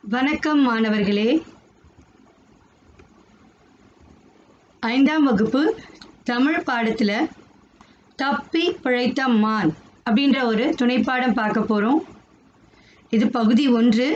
வணக்கம் மாணவர்களே ஐந்தாம் வகுப்பு தமிழ் பாடத்தில் தப்பி பிழைத்த மான் அப்படின்ற ஒரு துணைப்பாடம் பார்க்க போகிறோம் இது பகுதி ஒன்று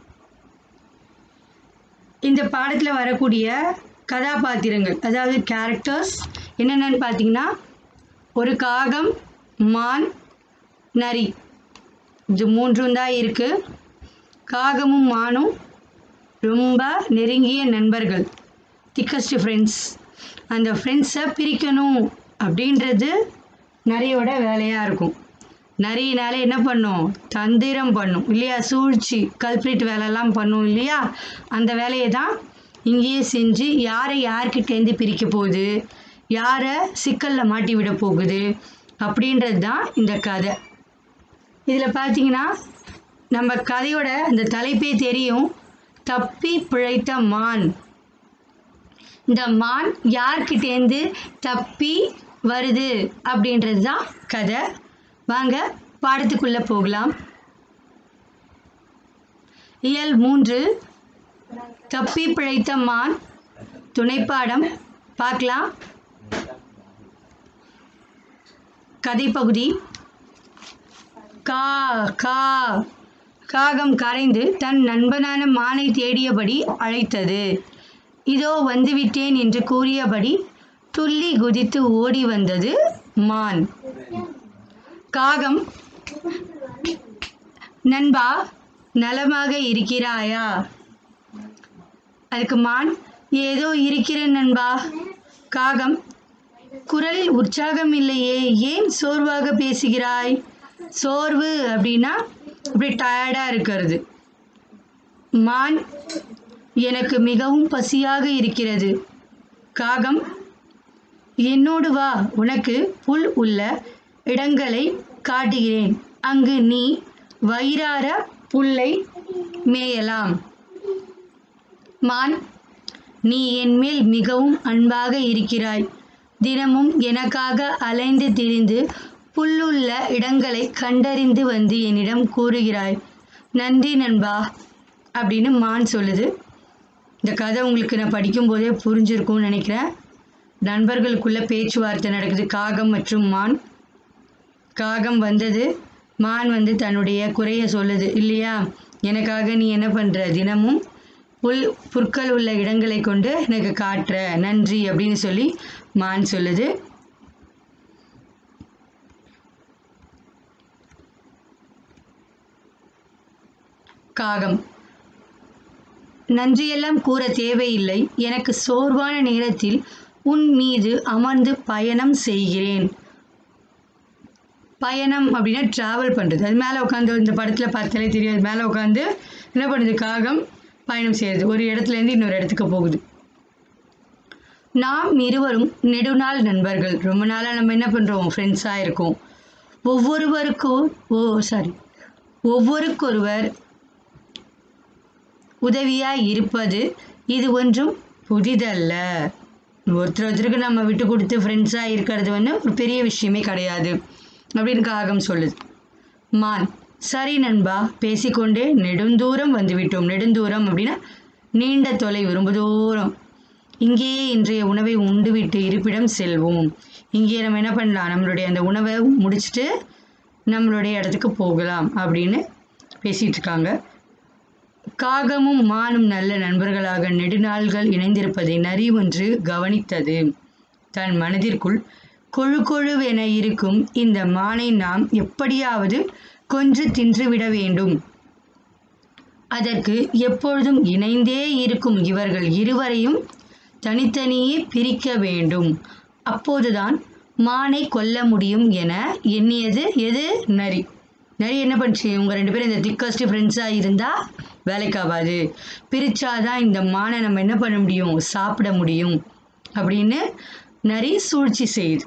இந்த பாடத்தில் வரக்கூடிய கதாபாத்திரங்கள் அதாவது கேரக்டர்ஸ் என்னென்னு பார்த்தீங்கன்னா ஒரு காகம் மான் நரி இது மூன்றும் தான் இருக்குது காகமும் மானும் ரொம்ப நெருங்கிய நண்பர்கள் திக்கஸ்ட் ஃப்ரெண்ட்ஸ் அந்த ஃப்ரெண்ட்ஸை பிரிக்கணும் அப்படின்றது நரியோட வேலையாக இருக்கும் நரியினால என்ன பண்ணும் தந்திரம் பண்ணும் இல்லையா சூழ்ச்சி கல்பிரிட் வேலைலாம் பண்ணும் இல்லையா அந்த வேலையை தான் இங்கேயே செஞ்சு யாரை யார்கிட்டேருந்து பிரிக்க போகுது யாரை சிக்கலில் மாட்டி விட போகுது அப்படின்றது தான் இந்த கதை இதில் பார்த்தீங்கன்னா நம்ம கதையோட அந்த தலைப்பே தெரியும் தப்பி பிழைத்த மான் இந்த மான் யார்கிட்டேருந்து தப்பி வருது அப்படின்றது தான் கதை வாங்க பாடத்துக்குள்ளே போகலாம் இயல் மூன்று தப்பி பிழைத்த மான் துணைப்பாடம் பார்க்கலாம் கதைப்பகுதி கா கா காகம் கரைந்து தன் நண்பனான மானை தேடியபடி அழைத்தது இதோ வந்துவிட்டேன் என்று கூறியபடி துள்ளி குதித்து ஓடி வந்தது மான் காகம் நண்பா நலமாக இருக்கிறாயா அதுக்கு மான் ஏதோ இருக்கிறேன் நண்பா காகம் குரலில் உற்சாகம் இல்லையே ஏன் சோர்வாக பேசுகிறாய் சோர்வு அப்படின்னா இப்படி டயர்டாக இருக்கிறது மான் எனக்கு மிகவும் பசியாக இருக்கிறது காகம் என்னோடு வா உனக்கு புல் உள்ள இடங்களை காட்டுகிறேன் அங்கு நீ வயிறார புல்லை மேயலாம் மான் நீ என்மேல் மிகவும் அன்பாக இருக்கிறாய் தினமும் எனக்காக அலைந்து திரிந்து புல்லுள்ள இடங்களை கண்டறிந்து வந்து என்னிடம் கூறுகிறாய் நன்றி நண்பா அப்படின்னு மான் சொல்லுது இந்த கதை உங்களுக்கு நான் படிக்கும்போதே புரிஞ்சிருக்கும்னு நினைக்கிறேன் நண்பர்களுக்குள்ள பேச்சுவார்த்தை நடக்குது காகம் மற்றும் மான் காகம் வந்தது மான் வந்து தன்னுடைய குறைய சொல்லுது இல்லையா எனக்காக நீ என்ன பண்ணுற தினமும் புல் புற்கள் உள்ள இடங்களை கொண்டு எனக்கு காட்டுற நன்றி அப்படின்னு சொல்லி மான் சொல்லுது காகம் நன்றியெல்லாம் கூற தேவையில்லை எனக்கு சோர்வான நேரத்தில் உன் மீது அமர்ந்து பயணம் செய்கிறேன் பயணம் அப்படின்னா ட்ராவல் பண்ணுறது அது மேலே உட்காந்து இந்த படத்தில் பார்த்தாலே தெரியும் அது மேலே உட்காந்து என்ன பண்ணுது காகம் பயணம் செய்யுது ஒரு இடத்துலேருந்து இன்னொரு இடத்துக்கு போகுது நாம் இருவரும் நெடுநாள் நண்பர்கள் ரொம்ப நாளாக நம்ம என்ன பண்ணுறோம் ஃப்ரெண்ட்ஸாக இருக்கோம் ஒவ்வொருவருக்கும் ஓ சாரி ஒவ்வொருக்கொருவர் உதவியாக இருப்பது இது ஒன்றும் புதிதல்ல ஒருத்தர் ஒருத்தருக்கு நம்ம விட்டு கொடுத்து ஃப்ரெண்ட்ஸாக இருக்கிறது வந்து ஒரு பெரிய விஷயமே கிடையாது அப்படின்னு காகம் சொல்லுது மான் சரி நண்பா பேசிக்கொண்டே நெடுந்தூரம் வந்துவிட்டோம் நெடுந்தூரம் அப்படின்னா நீண்ட தொலைவு ரொம்ப தூரம் இங்கேயே இன்றைய உணவை உண்டுவிட்டு இருப்பிடம் செல்வோம் இங்கே நம்ம என்ன பண்ணலாம் நம்மளுடைய அந்த உணவை முடிச்சுட்டு நம்மளுடைய இடத்துக்கு போகலாம் அப்படின்னு பேசிகிட்டு இருக்காங்க காகமும் மானும் நல்ல நண்பர்களாக நெடுநாள்கள் இணைந்திருப்பதை நரி ஒன்று கவனித்தது தன் மனதிற்குள் கொழு கொழுவென இருக்கும் இந்த மானை நாம் எப்படியாவது கொன்று தின்றுவிட வேண்டும் அதற்கு எப்பொழுதும் இணைந்தே இருக்கும் இவர்கள் இருவரையும் தனித்தனியே பிரிக்க வேண்டும் அப்போதுதான் மானை கொல்ல முடியும் என எண்ணியது எது நரி நரி என்ன பண்ணுச்சு இவங்க ரெண்டு பேரும் இந்த திக்கஸ்ட் ஃப்ரெண்ட்ஸாக இருந்தால் வேலைக்காகாது பிரிச்சாதான் இந்த மானை நம்ம என்ன பண்ண முடியும் சாப்பிட முடியும் அப்படின்னு நரி சூழ்ச்சி செய்யுது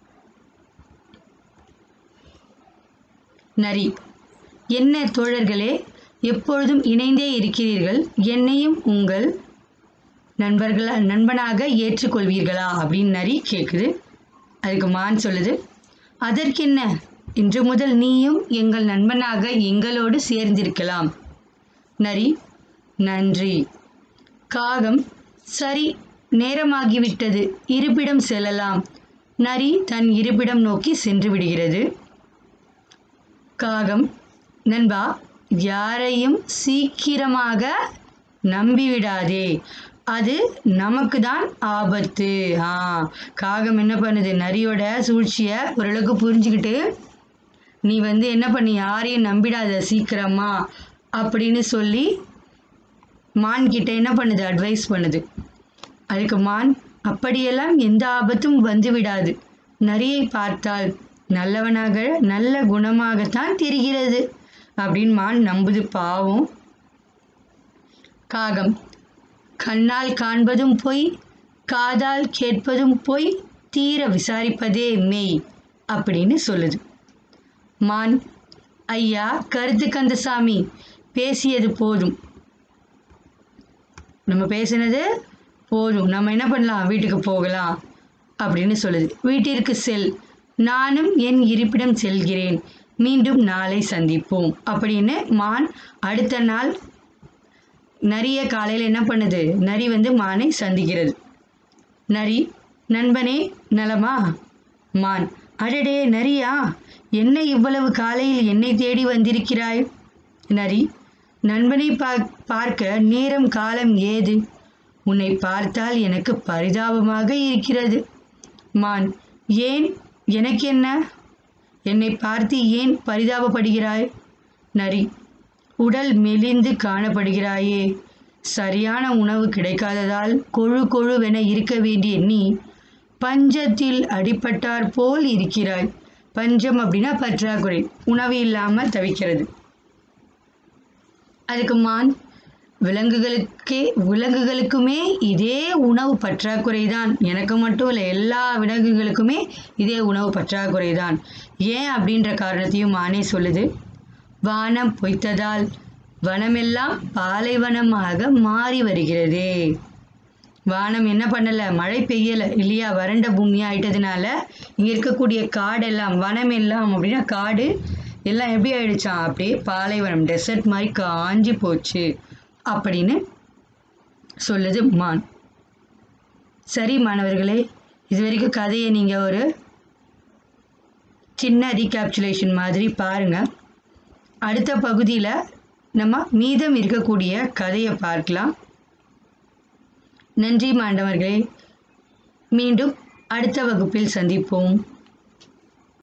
நரி என்ன தோழர்களே எப்பொழுதும் இணைந்தே இருக்கிறீர்கள் என்னையும் உங்கள் நண்பர்களா நண்பனாக ஏற்றுக்கொள்வீர்களா அப்படின்னு நரி கேட்குது அதுக்கு மான் சொல்லுது அதற்கென்ன இன்று முதல் நீயும் எங்கள் நண்பனாக எங்களோடு சேர்ந்திருக்கலாம் நரி நன்றி காகம் சரி நேரமாகிவிட்டது இருப்பிடம் செல்லலாம் நரி தன் இருப்பிடம் நோக்கி சென்று விடுகிறது காகம் நண்பா யாரையும் சீக்கிரமாக நம்பிவிடாதே அது நமக்கு தான் ஆபத்து ஆ காகம் என்ன பண்ணுது நரியோட சூழ்ச்சியை ஓரளவுக்கு புரிஞ்சுக்கிட்டு நீ வந்து என்ன பண்ணி யாரையும் நம்பிடாத சீக்கிரமா அப்படின்னு சொல்லி மான் கிட்ட என்ன பண்ணுது அட்வைஸ் பண்ணுது அதுக்கு மான் அப்படியெல்லாம் எந்த ஆபத்தும் வந்து விடாது நரியை பார்த்தால் நல்லவனாக நல்ல குணமாகத்தான் தெரிகிறது அப்படின்னு மான் நம்புது பாவம் காகம் கண்ணால் காண்பதும் பொய் காதால் கேட்பதும் பொய் தீர விசாரிப்பதே மெய் அப்படின்னு சொல்லுது மான் ஐயா கருத்து கந்தசாமி பேசியது போதும் நம்ம பேசினது போதும் நம்ம என்ன பண்ணலாம் வீட்டுக்கு போகலாம் அப்படின்னு சொல்லுது வீட்டிற்கு செல் நானும் என் இருப்பிடம் செல்கிறேன் மீண்டும் நாளை சந்திப்போம் அப்படின்னு மான் அடுத்த நாள் நரிய காலையில் என்ன பண்ணுது நரி வந்து மானை சந்திக்கிறது நரி நண்பனே நலமா மான் அடடே நரியா என்ன இவ்வளவு காலையில் என்னை தேடி வந்திருக்கிறாய் நரி நண்பனை பா- பார்க்க நேரம் காலம் ஏது உன்னை பார்த்தால் எனக்கு பரிதாபமாக இருக்கிறது மான் ஏன் எனக்கு என்ன என்னை பார்த்து ஏன் பரிதாபப்படுகிறாய் நரி உடல் மெலிந்து காணப்படுகிறாயே சரியான உணவு கிடைக்காததால் கொழு கொழுவென இருக்க வேண்டிய நீ பஞ்சத்தில் அடிபட்டார் போல் இருக்கிறாய் பஞ்சம் அப்படின்னா பற்றாக்குறை உணவு இல்லாமல் தவிக்கிறது அதுக்கு மான் விலங்குகளுக்கே விலங்குகளுக்குமே இதே உணவு பற்றாக்குறை தான் எனக்கு மட்டும் இல்லை எல்லா விலங்குகளுக்குமே இதே உணவு பற்றாக்குறை தான் ஏன் அப்படின்ற காரணத்தையும் மானே சொல்லுது வானம் பொய்த்ததால் வனமெல்லாம் பாலைவனமாக மாறி வருகிறதே வானம் என்ன பண்ணல மழை பெய்யல இல்லையா வறண்ட பூமி ஆயிட்டதுனால இங்க இருக்கக்கூடிய காடெல்லாம் வனம் எல்லாம் அப்படின்னா காடு எல்லாம் எப்படி ஆயிடுச்சாம் அப்படியே பாலைவனம் டெசர்ட் மாதிரி காஞ்சி போச்சு அப்படின்னு சொல்லுது மான் சரி மாணவர்களே இது வரைக்கும் கதையை நீங்கள் ஒரு சின்ன ரீகேப்சுலேஷன் மாதிரி பாருங்கள் அடுத்த பகுதியில் நம்ம மீதம் இருக்கக்கூடிய கதையை பார்க்கலாம் நன்றி மாண்டவர்களே மீண்டும் அடுத்த வகுப்பில் சந்திப்போம்